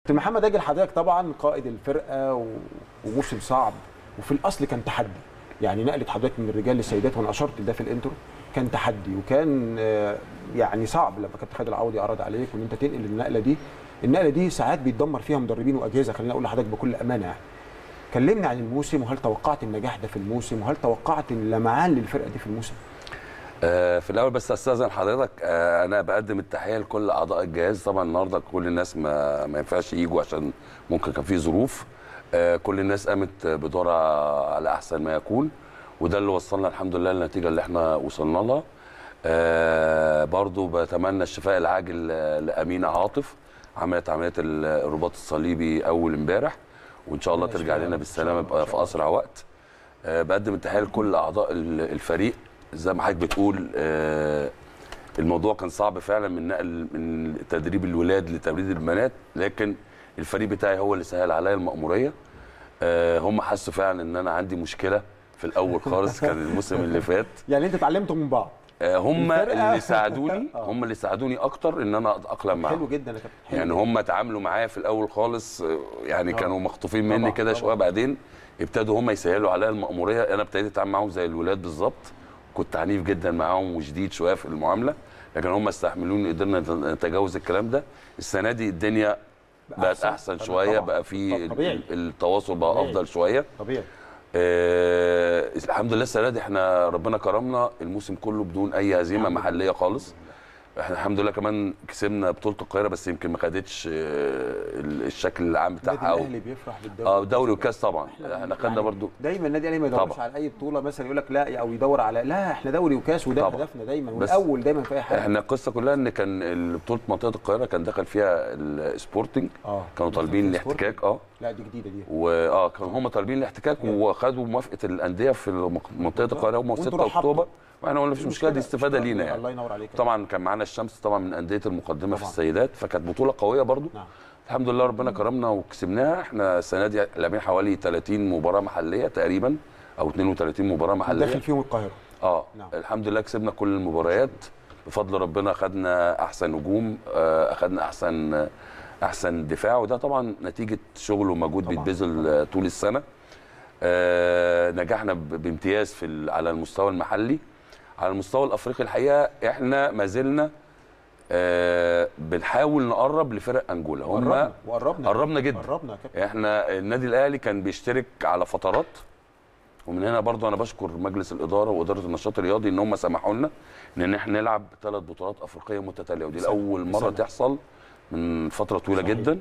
كابتن محمد اجل حضرتك طبعا قائد الفرقه و- وموسم صعب وفي الاصل كان تحدي يعني نقله حضرتك من الرجال للسيدات وانا اشرت لده في الانترو كان تحدي وكان آه، يعني صعب لما كابتن خالد العوضي عرض عليك وان انت تنقل النقله دي النقله دي ساعات بيتدمر فيها مدربين واجهزه خليني اقول لحضرتك بكل امانه يعني كلمني عن الموسم وهل توقعت النجاح ده في الموسم وهل توقعت اللمعان للفرقه دي في الموسم آه، في الاول بس استاذن حضرتك آه، انا بقدم التحيه لكل اعضاء الجهاز طبعا النهارده كل الناس ما ما ينفعش يجوا عشان ممكن كان في ظروف آه، كل الناس قامت بدورها على احسن ما يكون وده اللي وصلنا الحمد لله للنتيجه اللي احنا وصلنا لها آه، برضو بتمنى الشفاء العاجل آه، لامينه عاطف عملت عمليه الرباط الصليبي اول امبارح وان شاء الله ربنا ترجع يشفيها لنا إن بالسلامه شاء الله، إن في شاء اسرع وقت آه، بقدم التحيه لكل اعضاء ال- الفريق زي ما حضرتك بتقول آه، الموضوع كان صعب فعلا من نقل من تدريب الولاد لتدريب البنات لكن الفريق بتاعي هو اللي سهل عليا المأمورية آه، هم حسوا فعلا ان انا عندي مشكلة في الاول خالص كان الموسم اللي فات يعني انت اتعلمتوا من بعض آه، هم الفرقة- اللي ساعدوني آه. هم اللي ساعدوني اكتر ان انا اتاقلم معاهم حلو جدا يا كابتن حلو يعني جداً. هم اتعاملوا معايا في الاول خالص آه، يعني آه. كانوا مخطوفين طبعاً، مني كده طبعاً. شويه بعدين ابتدوا هم يسهلوا عليا المأمورية انا ابتديت اتعامل معاهم زي الولاد بالظبط كنت عنيف جدا معاهم وشديد شويه في المعامله لكن هم استحملوني قدرنا نتجاوز الكلام ده السنه دي الدنيا بقت أحسن. احسن طبعاً. شويه بقى في طبيعي. التواصل بقى طبيعي. افضل شويه طبيعي آه الحمد لله السنه دي احنا ربنا كرمنا الموسم كله بدون اي هزيمه محليه خالص احنا الحمد لله كمان كسبنا بطوله القاهره بس يمكن ما خدتش آه ال- الشكل العام النادي بتاعها أو الاهلي بيفرح بالدوري اه دوري وكاس طبعا احنا خدنا يعني برضو دايما النادي الاهلي ما يدورش طبعا. على اي بطوله مثلا يقول لك لا او يدور على لا احنا دوري وكاس وده طبعا. هدفنا دايما بس والاول دايما في اي حاجه احنا القصه كلها ان كان ال- بطوله منطقه القاهره كان دخل فيها السبورتنج اه كانوا طالبين في سبورت؟ الاحتكاك اه لا دي جديده دي واه كانوا هم طالبين الاحتكاك جامد. وخدوا موافقه الانديه في المق- منطقه القاهره هم في وانتوا 6 رحبتوا. اكتوبر واحنا قلنا مفيش مشكله دي مشكلة. استفاده لينا يعني الله ينور عليك طبعا كان معانا الشمس طبعا من انديه المقدمه في طبعاً. السيدات فكانت بطوله قويه برضو نعم الحمد لله ربنا كرمنا وكسبناها احنا السنه دي لاعبين حوالي 30 مباراه محليه تقريبا او 32 مباراه محليه داخل فيهم القاهره اه نعم. الحمد لله كسبنا كل المباريات بفضل ربنا خدنا احسن هجوم آه، اخدنا احسن احسن دفاع وده طبعا نتيجه شغل ومجهود طبعاً. بيتبذل آه، طول السنه آه، نجحنا ب- بامتياز في ال- على المستوى المحلي على المستوى الافريقي الحقيقه احنا ما زلنا آه، بنحاول نقرب لفرق انجولا هم قربنا وقربنا قربنا جدا قربنا يا كابتن احنا النادي الاهلي كان بيشترك على فترات ومن هنا برضو انا بشكر مجلس الاداره واداره النشاط الرياضي ان هم سمحوا لنا ان احنا نلعب ثلاث بطولات افريقيه متتاليه ودي بسنة. لاول مره بسنة. تحصل من فتره طويله صحيح. جدا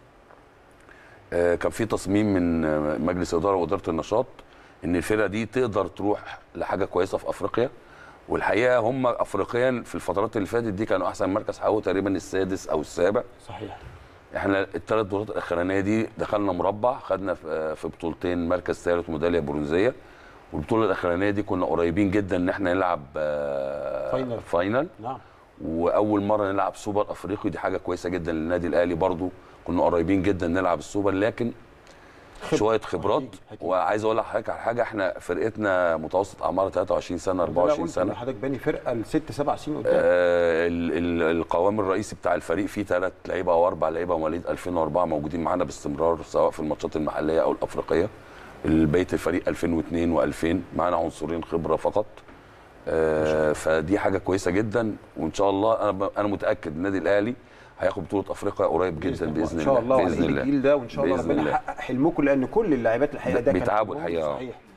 آه، كان في تصميم من آه، مجلس الاداره واداره النشاط ان الفرقه دي تقدر تروح لحاجه كويسه في افريقيا والحقيقه هم افريقيا في الفترات اللي فاتت دي كانوا احسن مركز حققوا تقريبا السادس او السابع صحيح احنا الثلاث بطولات الاخرانيه دي دخلنا مربع خدنا في في بطولتين مركز ثالث وميداليه برونزيه والبطوله الاخرانيه دي كنا قريبين جدا ان احنا نلعب آه، فاينل. فاينل نعم واول مره نلعب سوبر افريقي دي حاجه كويسه جدا للنادي الاهلي برضو كنا قريبين جدا نلعب السوبر لكن خبرة. شويه خبرات هتيجي- هتيجي. وعايز اقول لحضرتك على حاجه احنا فرقتنا متوسط اعمارها 23 سنه لا، 24 قلت سنه إن حضرتك باني فرقه لست سبع سنين قدام آه، ال- ال- القوام الرئيسي بتاع الفريق فيه ثلاث لعيبه او اربع لعيبه مواليد 2004 موجودين معانا باستمرار سواء في الماتشات المحليه او الافريقيه بقيه الفريق 2002 و2000 معانا عنصرين خبره فقط آه، فدي حاجه كويسه جدا وان شاء الله انا ب- انا متاكد النادي الاهلي هياخد بطوله افريقيا قريب جدا باذن الله ان شاء الله باذن وعلى الله الجيل ده وان شاء الله بإذن ربنا الله. يحقق حلمكم لان كل اللاعبات الحقيقه ده كان بيتعبوا حلمهم. الحقيقه صحيح